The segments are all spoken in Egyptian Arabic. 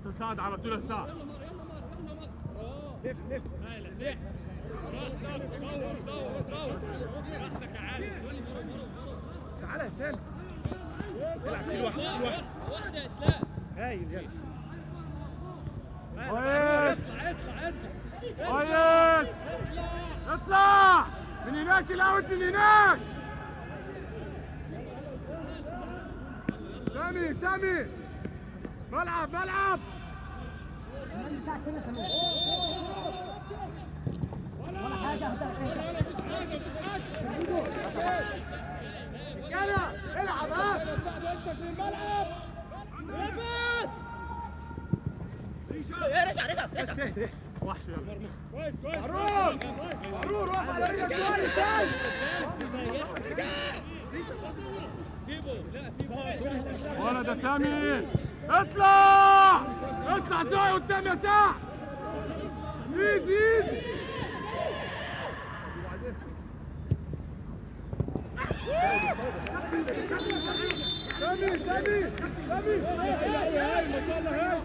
استاذ سعد عملت له سعد تعالى يا سالم العب سيل واحد سيل واحد واحدة يا اسلام هايل يلا كويس كويس اطلع من هناك الاوت من هناك سامي سامي ملعب ملعب رجاله العب ها وحش يلا كويس كويس عرور عرور واقف على رجلك كويس ولد يا سامي اطلع اطلع ساعة قدام يا ساعة ايزي ايزي سامي سامي سامي هايل قوي هايل ما شاء الله هايل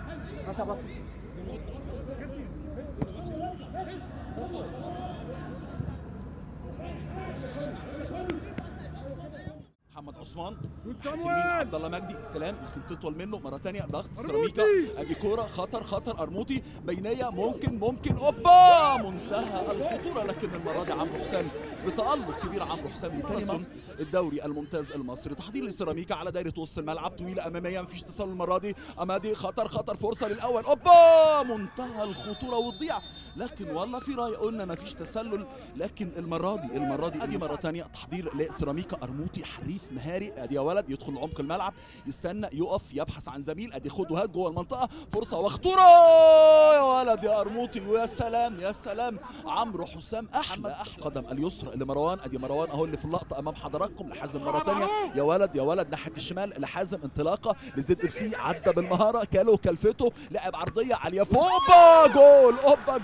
محمد عثمان صامويل. تمرين عبد الله مجدي السلام لكن تطول منه مره ثانيه ضغط أرموطي. سيراميكا ادي كوره خطر خطر ارموطي بينيه ممكن ممكن اوبا منتهى الخطوره لكن المره دي عمرو حسام بتالق كبير عمرو حسام لتاني الدوري الممتاز المصري تحضير لسيراميكا على دايره وسط الملعب طويله اماميه مفيش تسلل المره دي امادي خطر خطر فرصه للاول اوبا منتهى الخطوره والضياع لكن والله في راي قلنا مفيش تسلل لكن المره دي المره دي ادي مره ثانيه تحضير لسيراميكا ارموطي حريف مهاري ادي يا ولد يدخل عمق الملعب يستنى يقف يبحث عن زميل ادي خد وهات جوه المنطقه فرصه وخطوره يا ولد يا ارموطي ويا سلام يا سلام عمرو حسام احلى احلى قدم اليسرى لمروان ادي مروان اهو اللي في اللقطه امام حضراتكم لحازم مره ثانيه يا ولد يا ولد ناحيه الشمال لحازم انطلاقه لزد اف سي عدى بالمهاره كالو كلفته لعب عرضيه عاليه فوق اوبا جول اوبا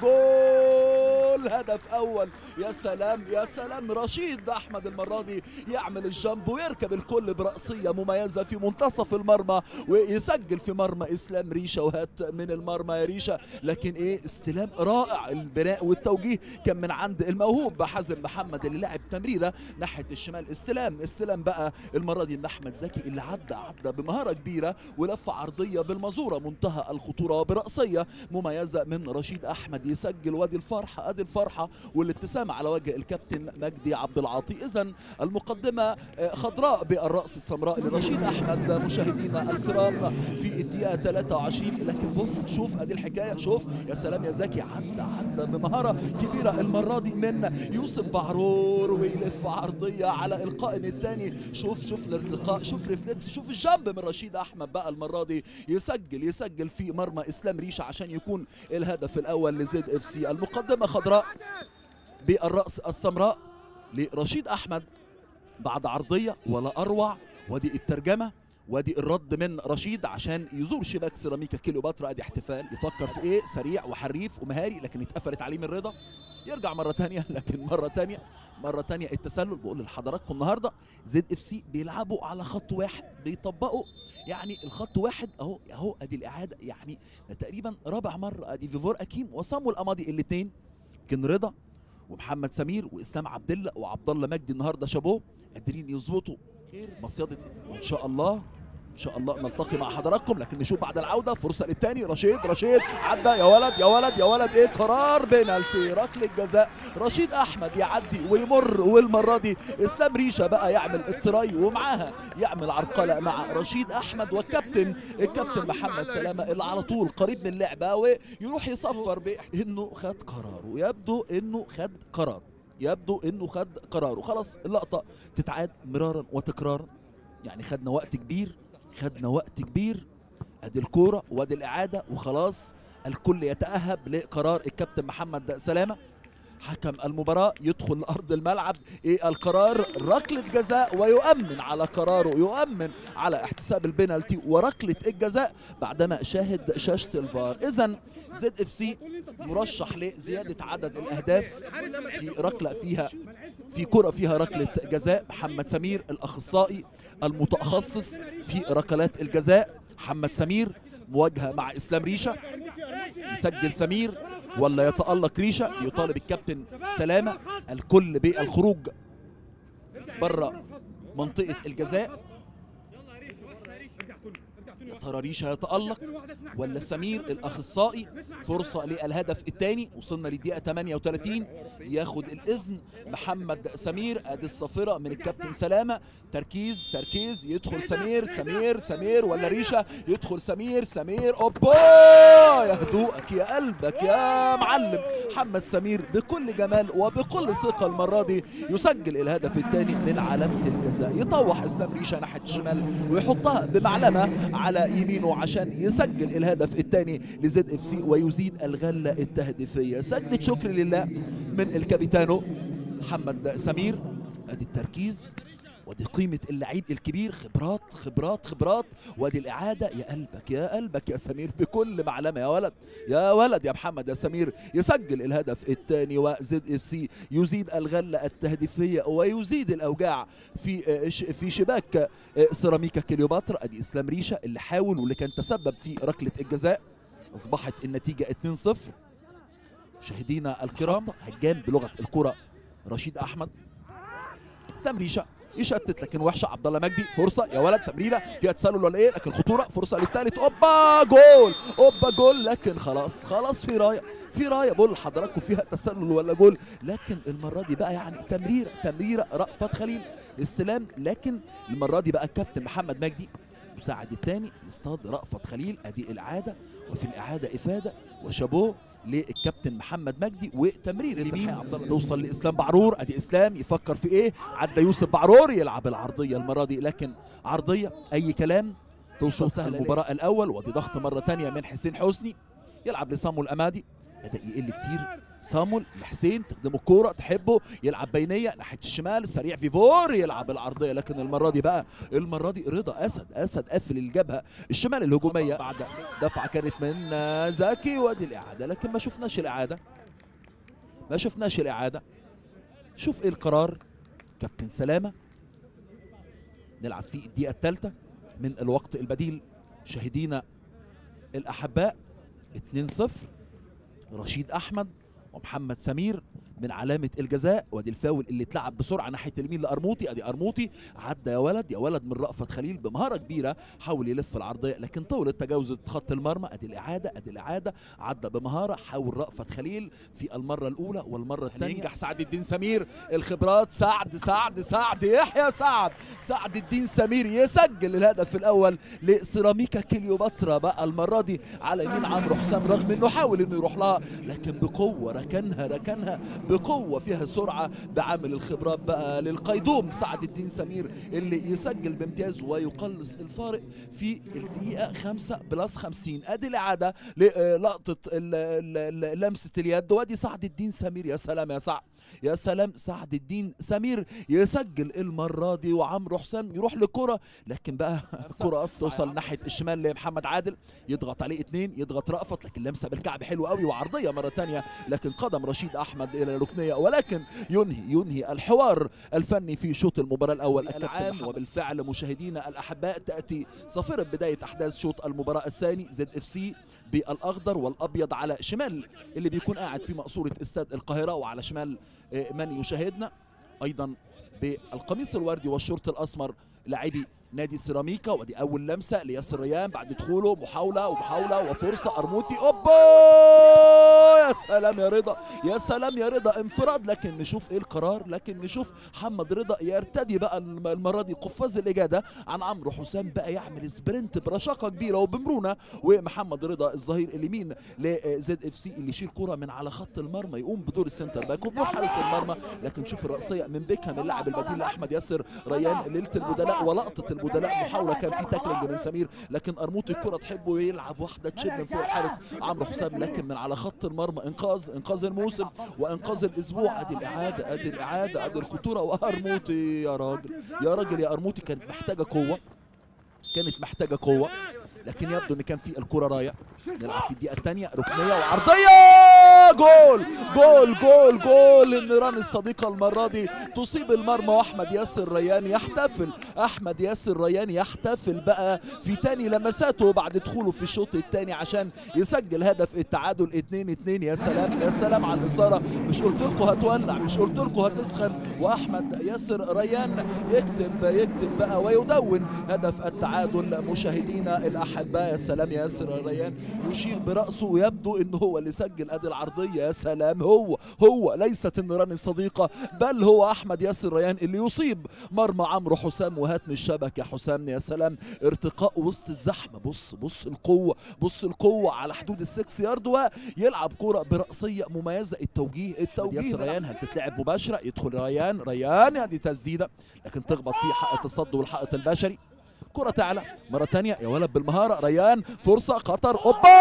جول هدف اول يا سلام يا سلام رشيد احمد المره دي يعمل الجنب ويركب الكل براسيه مميزه في منتصف المرمى ويسجل في مرمى اسلام ريشه وهات من المرمى يا ريشه لكن ايه استلام رائع البناء والتوجيه كان من عند الموهوب حازم محمد اللي لعب تمريره ناحيه الشمال استلام استلام بقى المره دي من احمد زكي اللي عدى عدى بمهاره كبيره ولف عرضيه بالمزوره منتهى الخطوره براسيه مميزه من رشيد احمد يسجل وادي الفرحه ادي الفرحه والابتسامه على وجه الكابتن مجدي عبد العاطي اذا المقدمه آه، خضراء بالراس السمراء لرشيد احمد مشاهدينا الكرام في الدقيقه 23 لكن بص شوف ادي الحكايه شوف يا سلام يا زكي عدى عدى بمهاره كبيره المره دي من يوسف بعرور ويلف عرضيه على القائم الثاني شوف شوف الارتقاء شوف ريفلكس شوف الجنب من رشيد احمد بقى المره دي يسجل يسجل في مرمى اسلام ريشه عشان يكون الهدف الاول لزد اف سي المقدمه خضراء بالراس السمراء لرشيد احمد بعد عرضيه ولا اروع ودي الترجمه وادي الرد من رشيد عشان يزور شباك سيراميكا كيلوباترا ادي احتفال يفكر في ايه سريع وحريف ومهاري لكن اتقفلت عليه من رضا يرجع مره تانية لكن مره تانية مره تانية التسلل بقول لحضراتكم النهارده زد اف سي بيلعبوا على خط واحد بيطبقوا يعني الخط واحد اهو اهو ادي الاعاده يعني ده تقريبا رابع مره ادي فيفور اكيم وصامويل امادي الاثنين كان رضا ومحمد سمير واسلام عبد الله وعبد الله مجدي النهارده شابوه قادرين يظبطوا خير مصيده ان شاء الله ان شاء الله نلتقي مع حضراتكم لكن نشوف بعد العوده فرصه للتاني رشيد رشيد عدى يا ولد يا ولد يا ولد ايه قرار بينالتي ركله جزاء رشيد احمد يعدي ويمر والمره دي اسلام ريشه بقى يعمل التراي ومعاها يعمل عرقله مع رشيد احمد والكابتن الكابتن محمد سلامه اللي على طول قريب من اللعبه ويروح يصفر بانه خد قراره يبدو انه خد قراره يبدو انه خد قراره خلاص اللقطه تتعاد مرارا وتكرارا يعني خدنا وقت كبير خدنا وقت كبير ادي الكوره وادي الاعاده وخلاص الكل يتاهب لقرار الكابتن محمد سلامه حكم المباراة يدخل لأرض الملعب إيه القرار ركلة جزاء ويؤمن على قراره يؤمن على احتساب البنالتي وركلة الجزاء بعدما شاهد شاشة الفار إذا زد اف سي مرشح لزيادة عدد الأهداف في ركلة فيها في كرة فيها ركلة جزاء محمد سمير الأخصائي المتخصص في ركلات الجزاء محمد سمير مواجهه مع اسلام ريشه يسجل سمير ولا يتالق ريشه بيطالب الكابتن سلامه الكل بالخروج بره منطقه الجزاء يا ترى ريشه يتالق ولا سمير الاخصائي فرصه للهدف الثاني وصلنا للدقيقه 38 ياخد الاذن محمد سمير ادي الصافره من الكابتن سلامه تركيز تركيز يدخل سمير سمير سمير ولا ريشه يدخل سمير سمير اوبا يا هدوءك يا قلبك يا معلم محمد سمير بكل جمال وبكل ثقه المره دي يسجل الهدف الثاني من علامه الجزاء يطوح اسلام ريشه ناحيه الشمال ويحطها بمعلمه على يمينه عشان يسجل الهدف الثاني لزد اف سي ويزيد الغله التهديفيه سجدة شكر لله من الكابيتانو محمد سمير ادي التركيز ودي قيمة اللعيب الكبير خبرات خبرات خبرات ودي الإعادة يا قلبك يا قلبك يا سمير بكل معلمة يا ولد يا ولد يا محمد يا سمير يسجل الهدف الثاني وزد اف سي يزيد الغلة التهديفية ويزيد الأوجاع في آه، ش- في شباك آه، سيراميكا كليوباترا ادي اسلام ريشة اللي حاول واللي كان تسبب في ركلة الجزاء أصبحت النتيجة 2-0 مشاهدينا الكرام هجام بلغة الكرة رشيد أحمد سام ريشه يشتت لكن وحشه عبد الله مجدي فرصه يا ولد تمريره فيها تسلل ولا ايه لكن خطوره فرصه للثالث اوبا جول اوبا جول لكن خلاص خلاص في رايه في رايه بقول لحضراتكم فيها تسلل ولا جول لكن المره دي بقى يعني تمريره تمريره رأفت خليل استلام لكن المره دي بقى الكابتن محمد مجدي مساعد الثاني يصطاد رأفت خليل ادي الاعاده وفي الاعاده افاده وشابوه للكابتن محمد مجدي وتمرير اليمين توصل لاسلام بعرور ادي اسلام يفكر في ايه عدى يوسف بعرور يلعب العرضيه المره دي لكن عرضيه اي كلام توصل سهل المباراه الاول ودي ضغط مره تانية من حسين حسني يلعب لصامو الامادي بدا يقل كتير صامول لحسين تخدمه الكوره تحبه يلعب بينيه ناحيه الشمال سريع فيفور يلعب العرضيه لكن المره دي بقى المره دي رضا اسد اسد قفل الجبهه الشمال الهجوميه بعد دفعه كانت من آه، زكي وادي الاعاده لكن ما شفناش الاعاده ما شفناش الاعاده شوف ايه القرار كابتن سلامه نلعب في الدقيقه الثالثه من الوقت البديل شاهدينا الاحباء 2-0 رشيد احمد ومحمد سمير من علامة الجزاء وادي الفاول اللي اتلعب بسرعة ناحية اليمين لأرموطي ادي أرموطي عدى يا ولد يا ولد من رأفت خليل بمهارة كبيرة حاول يلف العرضية لكن طول تجاوز خط المرمى ادي الإعادة ادي الإعادة عدى بمهارة حاول رأفت خليل في المرة الأولى والمرة الثانية ينجح سعد الدين سمير الخبرات سعد سعد سعد يحيى سعد سعد الدين سمير يسجل الهدف الأول لسيراميكا كليوباترا بقى المرة دي على يمين عمرو حسام رغم انه حاول انه يروح لها لكن بقوة ركنها ركنها بقوة فيها سرعة بعامل الخبرات بقى للقيدوم سعد الدين سمير اللي يسجل بامتياز ويقلص الفارق في الدقيقة 5 بلس 50 ادي الإعادة للقطة ال- ال- ال- لمسة اليد وادي سعد الدين سمير يا سلام يا سعد يا سلام سعد الدين سمير يسجل المرة دي وعمرو حسام يروح لكرة لكن بقى كرة أص توصل ناحية الشمال لمحمد عادل يضغط عليه اتنين يضغط رأفت لكن لمسة بالكعب حلو قوي وعرضية مرة تانية لكن قدم رشيد أحمد إلى ركنية ولكن ينهي ينهي الحوار الفني في شوط المباراة الأول العام وبالفعل مشاهدينا الأحباء تأتي صافرة بداية أحداث شوط المباراة الثاني زد اف سي بالاخضر والابيض على شمال اللي بيكون قاعد في مقصوره استاد القاهره وعلى شمال آه، من يشاهدنا ايضا بالقميص الوردي والشورت الاسمر لاعبي نادي سيراميكا ودي اول لمسه لياسر ريان بعد دخوله محاوله ومحاوله وفرصه ارموتي اوبا يا سلام يا رضا يا سلام يا رضا انفراد لكن نشوف ايه القرار لكن نشوف محمد رضا يرتدي بقى الم- المره دي قفاز الاجاده عن عمرو حسام بقى يعمل سبرنت برشاقه كبيره وبمرونه ومحمد رضا الظهير اليمين لزد اف سي اللي يشيل كره من على خط المرمى يقوم بدور السنتر باك وبدور حارس المرمى لكن شوف الرأسية من بيكهام اللاعب البديل لأحمد ياسر ريان ليلة البدلاء ولقطة البدلاء محاولة كان في تاكلينج من سمير لكن أرموطي الكرة تحبه يلعب واحدة تشيب من فوق الحارس عمرو حسام لكن من على خط المرمى إنقاذ إنقاذ الموسم وإنقاذ الأسبوع أدي الإعادة أدي الإعادة أدي الخطورة وأرموطي يا راجل يا راجل يا أرموطي كانت محتاجة قوة كانت محتاجة قوة لكن يبدو ان كان في الكرة راية نلعب في الدقيقة الثانية ركنية وعرضية جول جول جول جول النيران الصديقة المرة دي تصيب المرمى واحمد ياسر ريان يحتفل احمد ياسر ريان يحتفل بقى في تاني لمساته بعد دخوله في الشوط الثاني عشان يسجل هدف التعادل 2 2 يا سلام يا سلام على الاثاره مش قلت لكم هتولع مش قلت لكم هتسخن واحمد ياسر ريان يكتب يكتب بقى ويدون هدف التعادل مشاهدينا الاحباء يا سلام يا ياسر ريان يشير براسه ويبدو ان هو اللي سجل ادي العرضيه يا سلام هو هو ليست النيران الصديقه بل هو احمد ياسر ريان اللي يصيب مرمى عمرو حسام وهاتم الشبك يا حسام يا سلام ارتقاء وسط الزحمه بص بص القوه بص القوه على حدود السكس يارد ويلعب كرة برأسية مميزة التوجيه التوجيه ياسر ريان هل تتلعب مباشرة يدخل ريان ريان هذه تسديدة لكن تخبط في حائط الصد والحائط البشري كرة تعلى مرة تانية يا ولد بالمهارة ريان فرصة خطر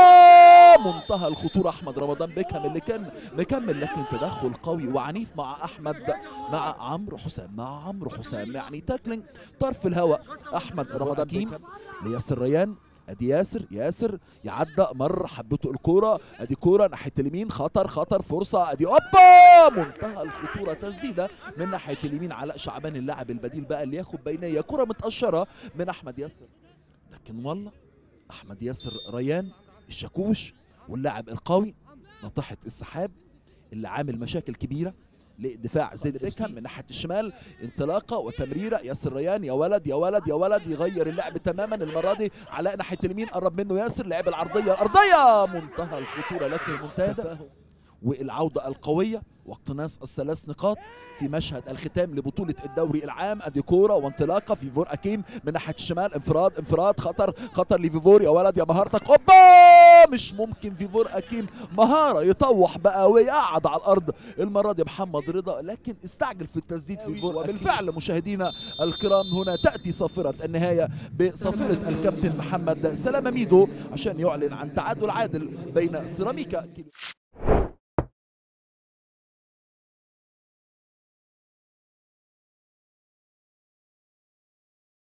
اوبا منتهى الخطورة احمد رمضان بيكهام اللي كان مكمل لكن تدخل قوي وعنيف مع احمد مع عمرو حسام مع عمرو حسام يعني تاكلينج طرف الهواء احمد رمضان بيكهام لياسر ريان ادي ياسر ياسر يعدى مر حبته الكوره ادي كوره ناحيه اليمين خطر خطر فرصه ادي اوبا منتهى الخطوره تسديده من ناحيه اليمين علاء شعبان اللاعب البديل بقى اللي ياخد بينيه كره متقشره من احمد ياسر لكن والله احمد ياسر ريان الشاكوش واللاعب القوي ناطحه السحاب اللي عامل مشاكل كبيره لدفاع زيد بيكهام من ناحيه الشمال انطلاقه وتمريره ياسر ريان يا ولد يا ولد يا ولد يغير اللعب تماما المره دي علاء ناحيه اليمين قرب منه ياسر لعب العرضيه الارضيه منتهى الخطوره لكن ممتازه والعوده القويه واقتناص الثلاث نقاط في مشهد الختام لبطولة الدوري العام ادي كورة وانطلاقة في فور اكيم من ناحية الشمال انفراد انفراد خطر خطر لفيفور يا ولد يا مهارتك اوبا مش ممكن فيفور اكيم مهارة يطوح بقى ويقعد على الارض المرة دي محمد رضا لكن استعجل في التسديد في فور وبالفعل مشاهدينا الكرام هنا تأتي صافرة النهاية بصافرة الكابتن محمد سلامة ميدو عشان يعلن عن تعادل عادل بين سيراميكا